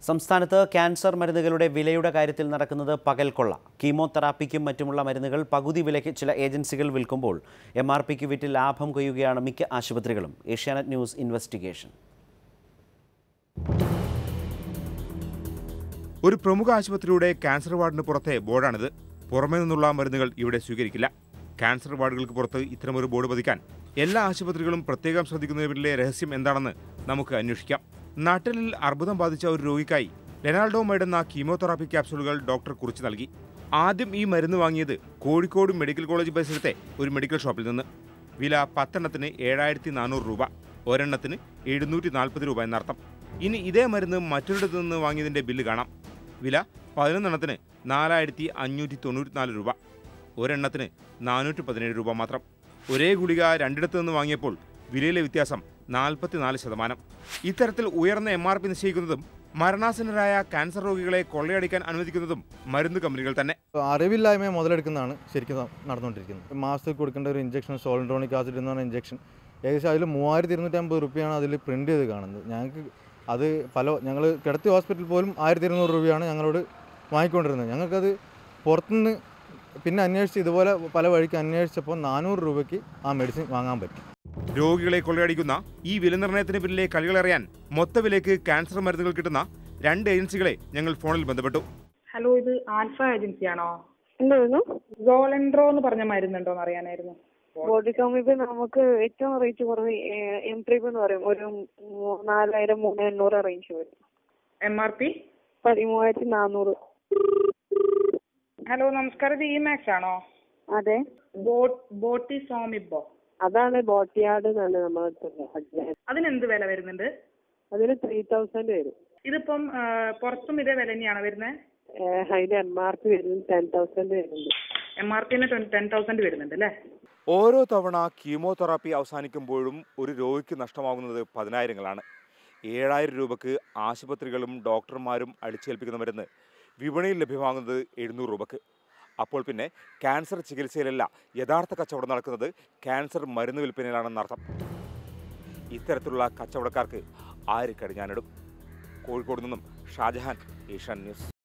സംസ്ഥാനത്ത് ക്യാൻസർ മരുന്നുകളുടെ വിലയുടെ കാര്യത്തിൽ നടക്കുന്നത് പകൽക്കൊള്ള കീമോതെറാപ്പിക്കും മറ്റുമുള്ള മരുന്നുകൾ പകുതി വിലയ്ക്ക് ചില ഏജൻസികൾ വിൽക്കുമ്പോൾ എം ആർ പിക്ക് വിറ്റ് ലാഭം കൊയ്യുകയാണ് മിക്ക ആശുപത്രികളും ഏഷ്യാനെറ്റ് ന്യൂസ് ഇൻവെസ്റ്റിഗേഷൻ ഒരു പ്രമുഖ ആശുപത്രിയുടെ ക്യാൻസർ വാർഡിന് പുറത്തെ ബോർഡാണിത് പുറമേ നിന്നുള്ള മരുന്നുകൾ ഇവിടെ സ്വീകരിക്കില്ല ക്യാൻസർ വാർഡുകൾക്ക് പുറത്ത് ഇത്തരമൊരു ബോർഡ് പതിക്കാൻ എല്ലാ ആശുപത്രികളും പ്രത്യേകം ശ്രദ്ധിക്കുന്നതിലെ രഹസ്യം എന്താണെന്ന് നമുക്ക് അന്വേഷിക്കാം നാട്ടിലിൽ അർബുദം ബാധിച്ച ഒരു രോഗിക്കായി ലെനാൾഡോമൈഡ് എന്ന കീമോതെറാപ്പി ക്യാപ്സൂളുകൾ ഡോക്ടർ കുറിച്ച് നൽകി ആദ്യം ഈ മരുന്ന് വാങ്ങിയത് കോഴിക്കോട് മെഡിക്കൽ കോളേജ് പരിസരത്തെ ഒരു മെഡിക്കൽ ഷോപ്പിൽ നിന്ന് വില പത്തെണ്ണത്തിന് ഏഴായിരത്തി നാനൂറ് രൂപ ഒരെണ്ണത്തിന് എഴുന്നൂറ്റി നാൽപ്പത് രൂപ എന്നർത്ഥം ഇനി ഇതേ മരുന്ന് മറ്റൊരിടത്തു നിന്ന് വാങ്ങിയതിന്റെ ബില്ല് കാണാം വില പതിനൊന്നെണ്ണത്തിന് നാലായിരത്തി അഞ്ഞൂറ്റി തൊണ്ണൂറ്റിനാല് രൂപ ഒരെണ്ണത്തിന് നാനൂറ്റി പതിനേഴ് രൂപ മാത്രം ഒരേ ഗുളിക രണ്ടിടത്തു നിന്ന് വാങ്ങിയപ്പോൾ വിലയിലെ വ്യത്യാസം നാൽപ്പത്തിനാല് ശതമാനം ഇത്തരത്തിൽ ഉയർന്ന എം ആർ പി നിശ്ചയിക്കുന്നതും മരണാസന്നരായ ക്യാൻസർ രോഗികളെ കൊള്ളയടിക്കാൻ അനുവദിക്കുന്നതും മരുന്ന് കമ്പനികൾ തന്നെ അറിവില്ലായ്മ മുതലെടുക്കുന്നതാണ് ശരിക്കും ന- നടന്നുകൊണ്ടിരിക്കുന്നത് മാസത്തിൽ കൊടുക്കേണ്ട ഒരു ഇഞ്ചക്ഷൻ സോൾഡ്രോണിക് ആസിഡ് എന്ന് പറഞ്ഞ ഇഞ്ചക്ഷൻ ഏകദേശം അതിൽ മൂവായിരത്തി ഇരുന്നൂറ്റി അമ്പത് റുപ്യാണ് അതിൽ പ്രിൻ്റ് ചെയ്ത് കാണുന്നത് ഞങ്ങൾക്ക് അത് പല ഞങ്ങൾ കിടത്തി ഹോസ്പിറ്റലിൽ പോലും ആയിരത്തി ഇരുന്നൂറ് രൂപയാണ് ഞങ്ങളോട് വാങ്ങിക്കൊണ്ടിരുന്നത് ഞങ്ങൾക്കത് പുറത്തുനിന്ന് പിന്നെ അന്വേഷിച്ച് ഇതുപോലെ പല വഴിക്ക് അന്വേഷിച്ചപ്പോൾ നാനൂറ് രൂപയ്ക്ക് ആ മെഡിസിൻ വാങ്ങാൻ പറ്റും രോഗികളെ കൊള്ളയടിക്കുന്ന ഈ വില നിർണ്ണയത്തിന് പിന്നിലെ കളികളറിയാൻ മൊത്ത വിലയ്ക്ക് ക്യാൻസർ മരുന്നുകൾ കിട്ടുന്ന രണ്ട് ഏജൻസികളെ ഞങ്ങൾ ഫോണിൽ ബന്ധപ്പെട്ടു ഹലോ ഇത് ആൽഫ ഏജൻസിയാണോ എന്തായിരുന്നു സോളൻഡ്രോ എന്ന് പറഞ്ഞ മരുന്നുണ്ടോ എന്ന് അറിയാനായിരുന്നു ബോഡി കോമിപ്പ് നമുക്ക് ഏറ്റവും റേറ്റ് കുറവ് എം ട്രിപ്പ് എന്ന് പറയും ഒരു മൂ- നാലായിരം മൂന്ന് എണ്ണൂറ് റേഞ്ച് വരും എം ആർ പി പതിമൂവായിരത്തി നാനൂറ് ഹലോ നമസ്കാരം ഇത് ഇ മാക്സ് ആണോ അതെ ബോട്ട് ബോട്ടി സോമിബോ അതാണ് ബോട്ടിയാട് എന്നാണ് നമ്മളെ അതിനെന്ത് വില വരുന്നുണ്ട് അതിന് ത്രീ തൗസൻഡ് വരും ഇതിപ്പം ആ, പുറത്തും ഇതേ വില തന്നെയാണോ വരുന്നത് ഏഹ് അതിന്റെ എം ആർ പി വരുന്നത് ടെൻ തൗസൻഡ് വരുന്നുണ്ട് എം ആർ പിന് ടെൻ തൗസൻഡ് വരുന്നുണ്ട് അല്ലേ ഓരോ തവണ കീമോതെറാപ്പി അവസാനിക്കുമ്പോഴും ഒരു രോഗിക്ക് നഷ്ടമാകുന്നത് പതിനായിരങ്ങളാണ് ഏഴായിരം രൂപക്ക് ആശുപത്രികളും ഡോക്ടർമാരും അടിച്ചേൽപ്പിക്കുന്ന മരുന്ന് വിപണിയിൽ ലഭ്യമാകുന്നത് എഴുന്നൂറ് രൂപക്ക് അപ്പോൾ പിന്നെ ക്യാൻസർ ചികിത്സയിലല്ല യഥാർത്ഥ കച്ചവടം നടക്കുന്നത് ക്യാൻസർ മരുന്ന് വിൽപ്പനയിലാണെന്നർത്ഥം ഇത്തരത്തിലുള്ള കച്ചവടക്കാർക്ക് ആര് കടിഞ്ഞാനിടും കോഴിക്കോട് നിന്നും ഷാജഹാൻ ഏഷ്യാൻ ന്യൂസ്